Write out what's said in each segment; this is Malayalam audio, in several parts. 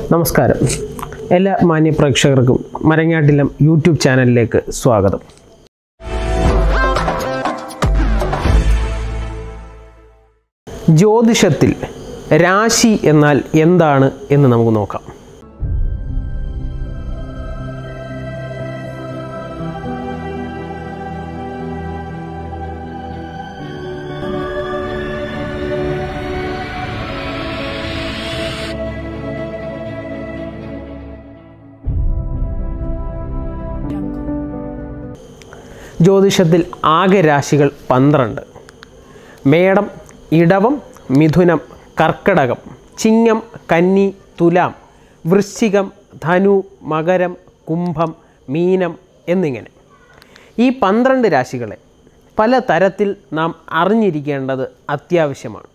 നമസ്കാരം എല്ലാ മാന്യ പ്രേക്ഷകർക്കും മരങ്ങാട്ടിലം യൂട്യൂബ് ചാനലിലേക്ക് സ്വാഗതം ജ്യോതിഷത്തിൽ രാശി എന്നാൽ എന്താണ് എന്ന് നമുക്ക് നോക്കാം ജ്യോതിഷത്തിൽ ആകെ രാശികൾ പന്ത്രണ്ട് മേടം ഇടവം മിഥുനം കർക്കടകം ചിങ്ങം കന്നി തുലാം വൃശ്ചികം ധനു മകരം കുംഭം മീനം എന്നിങ്ങനെ ഈ പന്ത്രണ്ട് രാശികളെ പല തരത്തിൽ നാം അറിഞ്ഞിരിക്കേണ്ടത് അത്യാവശ്യമാണ്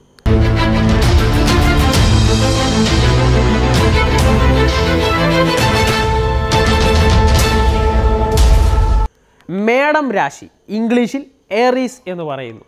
മേടം രാശി ഇംഗ്ലീഷിൽ ഏറീസ് എന്ന് പറയുന്നു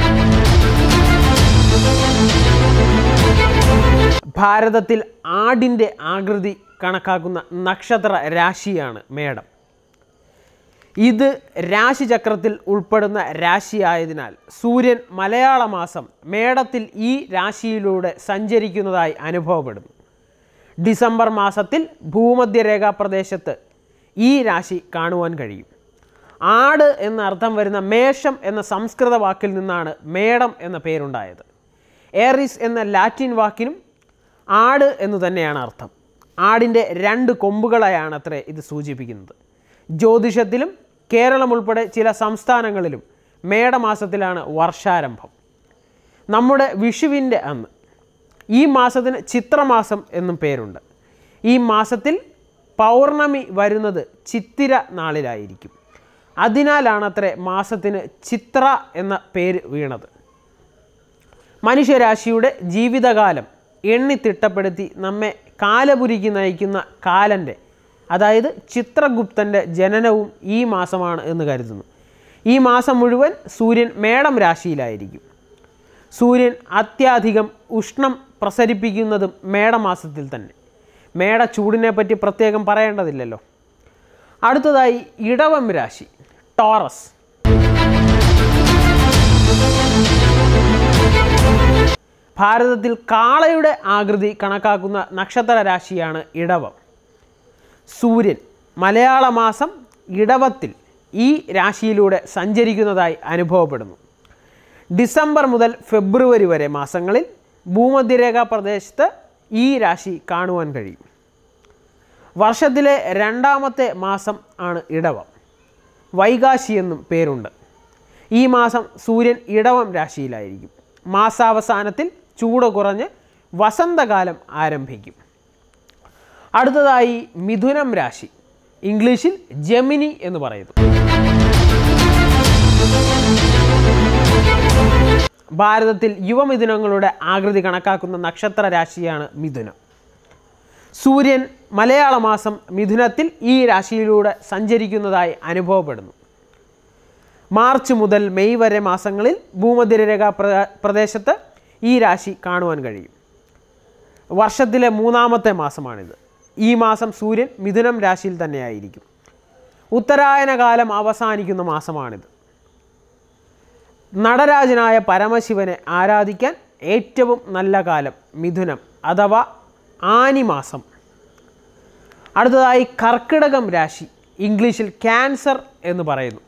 ഭാരതത്തിൽ ആടിൻ്റെ ആകൃതി കണക്കാക്കുന്ന നക്ഷത്ര രാശിയാണ് മേടം ഇത് രാശിചക്രത്തിൽ ഉൾപ്പെടുന്ന രാശിയായതിനാൽ സൂര്യൻ മലയാള മാസം മേടത്തിൽ ഈ രാശിയിലൂടെ സഞ്ചരിക്കുന്നതായി അനുഭവപ്പെടുന്നു ഡിസംബർ മാസത്തിൽ ഭൂമധ്യരേഖാ പ്രദേശത്ത് ഈ രാശി കാണുവാൻ കഴിയും ആട് എന്ന അർത്ഥം വരുന്ന മേഷം എന്ന സംസ്കൃത വാക്കിൽ നിന്നാണ് മേടം എന്ന പേരുണ്ടായത് ഏറിസ് എന്ന ലാറ്റിൻ വാക്കിനും ആട് എന്ന് തന്നെയാണ് അർത്ഥം ആടിൻ്റെ രണ്ട് കൊമ്പുകളെയാണ് അത്രേ ഇത് സൂചിപ്പിക്കുന്നത് ജ്യോതിഷത്തിലും കേരളം ഉൾപ്പെടെ ചില സംസ്ഥാനങ്ങളിലും മേടമാസത്തിലാണ് വർഷാരംഭം നമ്മുടെ വിഷുവിൻ്റെ അന്ന് ഈ മാസത്തിന് ചിത്രമാസം എന്നും പേരുണ്ട് ഈ മാസത്തിൽ പൗർണമി വരുന്നത് ചിത്തിര നാളിലായിരിക്കും അതിനാലാണത്രേ മാസത്തിന് ചിത്ര എന്ന പേര് വീണത് മനുഷ്യരാശിയുടെ ജീവിതകാലം എണ്ണിത്തിട്ടപ്പെടുത്തി നമ്മെ കാലപുരിക്ക് നയിക്കുന്ന കാലൻ്റെ അതായത് ചിത്രഗുപ്തൻ്റെ ജനനവും ഈ മാസമാണ് എന്ന് കരുതുന്നു ഈ മാസം മുഴുവൻ സൂര്യൻ മേടം രാശിയിലായിരിക്കും സൂര്യൻ അത്യധികം ഉഷ്ണം പ്രസരിപ്പിക്കുന്നതും മേടമാസത്തിൽ തന്നെ മേട ചൂടിനെ പറ്റി പ്രത്യേകം പറയേണ്ടതില്ലല്ലോ അടുത്തതായി ഇടവം രാശി ടോറസ് ഭാരതത്തിൽ കാളയുടെ ആകൃതി കണക്കാക്കുന്ന നക്ഷത്ര രാശിയാണ് ഇടവം സൂര്യൻ മലയാള മാസം ഇടവത്തിൽ ഈ രാശിയിലൂടെ സഞ്ചരിക്കുന്നതായി അനുഭവപ്പെടുന്നു ഡിസംബർ മുതൽ ഫെബ്രുവരി വരെ മാസങ്ങളിൽ ഭൂമധ്യരേഖാ പ്രദേശത്ത് ഈ രാശി കാണുവാൻ കഴിയും വർഷത്തിലെ രണ്ടാമത്തെ മാസം ആണ് ഇടവം വൈകാശി എന്നും പേരുണ്ട് ഈ മാസം സൂര്യൻ ഇടവം രാശിയിലായിരിക്കും മാസാവസാനത്തിൽ ചൂട് കുറഞ്ഞ് വസന്തകാലം ആരംഭിക്കും അടുത്തതായി മിഥുനം രാശി ഇംഗ്ലീഷിൽ ജെമിനി എന്ന് പറയുന്നു ഭാരതത്തിൽ യുവമിഥുനങ്ങളുടെ ആകൃതി കണക്കാക്കുന്ന നക്ഷത്ര രാശിയാണ് മിഥുനം സൂര്യൻ മലയാള മാസം മിഥുനത്തിൽ ഈ രാശിയിലൂടെ സഞ്ചരിക്കുന്നതായി അനുഭവപ്പെടുന്നു മാർച്ച് മുതൽ മെയ് വരെ മാസങ്ങളിൽ ഭൂമധ്യരേഖാ പ്ര- പ്രദേശത്ത് ഈ രാശി കാണുവാൻ കഴിയും വർഷത്തിലെ മൂന്നാമത്തെ മാസമാണിത് ഈ മാസം സൂര്യൻ മിഥുനം രാശിയിൽ തന്നെയായിരിക്കും ഉത്തരായന കാലം അവസാനിക്കുന്ന മാസമാണിത് നടരാജനായ പരമശിവനെ ആരാധിക്കാൻ ഏറ്റവും നല്ല കാലം മിഥുനം അഥവാ ആനിമാസം അടുത്തതായി കർക്കിടകം രാശി ഇംഗ്ലീഷിൽ ക്യാൻസർ എന്ന് പറയുന്നു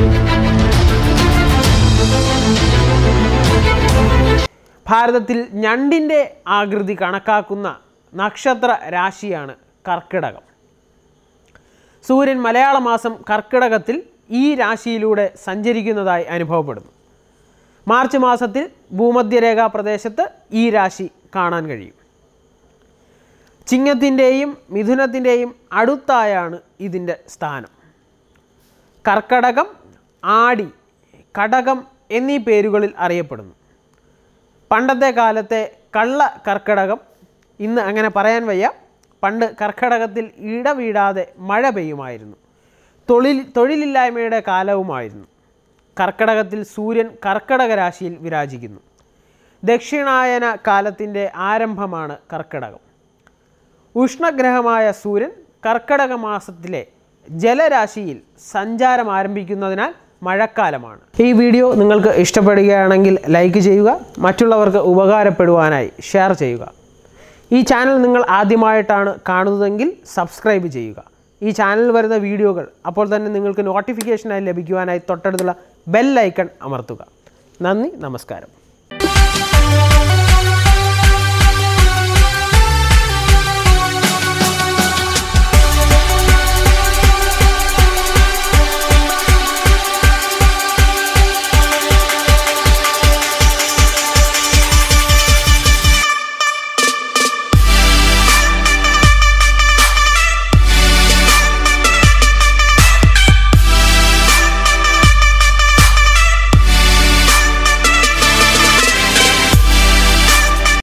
ഭാരതത്തിൽ ഞണ്ടിൻ്റെ ആകൃതി കണക്കാക്കുന്ന നക്ഷത്ര രാശിയാണ് കർക്കിടകം സൂര്യൻ മലയാള മാസം കർക്കിടകത്തിൽ ഈ രാശിയിലൂടെ സഞ്ചരിക്കുന്നതായി അനുഭവപ്പെടുന്നു മാർച്ച് മാസത്തിൽ ഭൂമധ്യരേഖാ പ്രദേശത്ത് ഈ രാശി കാണാൻ കഴിയും ചിങ്ങത്തിൻ്റെയും മിഥുനത്തിൻ്റെയും അടുത്തായാണ് ഇതിൻ്റെ സ്ഥാനം കർക്കടകം ആടി കടകം എന്നീ പേരുകളിൽ അറിയപ്പെടുന്നു പണ്ടത്തെ കാലത്തെ കള്ള കർക്കടകം ഇന്ന് അങ്ങനെ പറയാൻ വയ്യ പണ്ട് കർക്കടകത്തിൽ ഇടവീടാതെ മഴ പെയ്യുമായിരുന്നു തൊഴിൽ തൊഴിലില്ലായ്മയുടെ കാലവുമായിരുന്നു കർക്കടകത്തിൽ സൂര്യൻ കർക്കടക രാശിയിൽ വിരാജിക്കുന്നു ദക്ഷിണായന കാലത്തിൻ്റെ ആരംഭമാണ് കർക്കടകം ഉഷ്ണഗ്രഹമായ സൂര്യൻ കർക്കടക മാസത്തിലെ ജലരാശിയിൽ സഞ്ചാരം ആരംഭിക്കുന്നതിനാൽ മഴക്കാലമാണ് ഈ വീഡിയോ നിങ്ങൾക്ക് ഇഷ്ടപ്പെടുകയാണെങ്കിൽ ലൈക്ക് ചെയ്യുക മറ്റുള്ളവർക്ക് ഉപകാരപ്പെടുവാനായി ഷെയർ ചെയ്യുക ഈ ചാനൽ നിങ്ങൾ ആദ്യമായിട്ടാണ് കാണുന്നതെങ്കിൽ സബ്സ്ക്രൈബ് ചെയ്യുക ഈ ചാനലിൽ വരുന്ന വീഡിയോകൾ അപ്പോൾ തന്നെ നിങ്ങൾക്ക് നോട്ടിഫിക്കേഷനായി ലഭിക്കുവാനായി തൊട്ടടുത്തുള്ള ബെൽ ഐക്കൺ അമർത്തുക നന്ദി നമസ്കാരം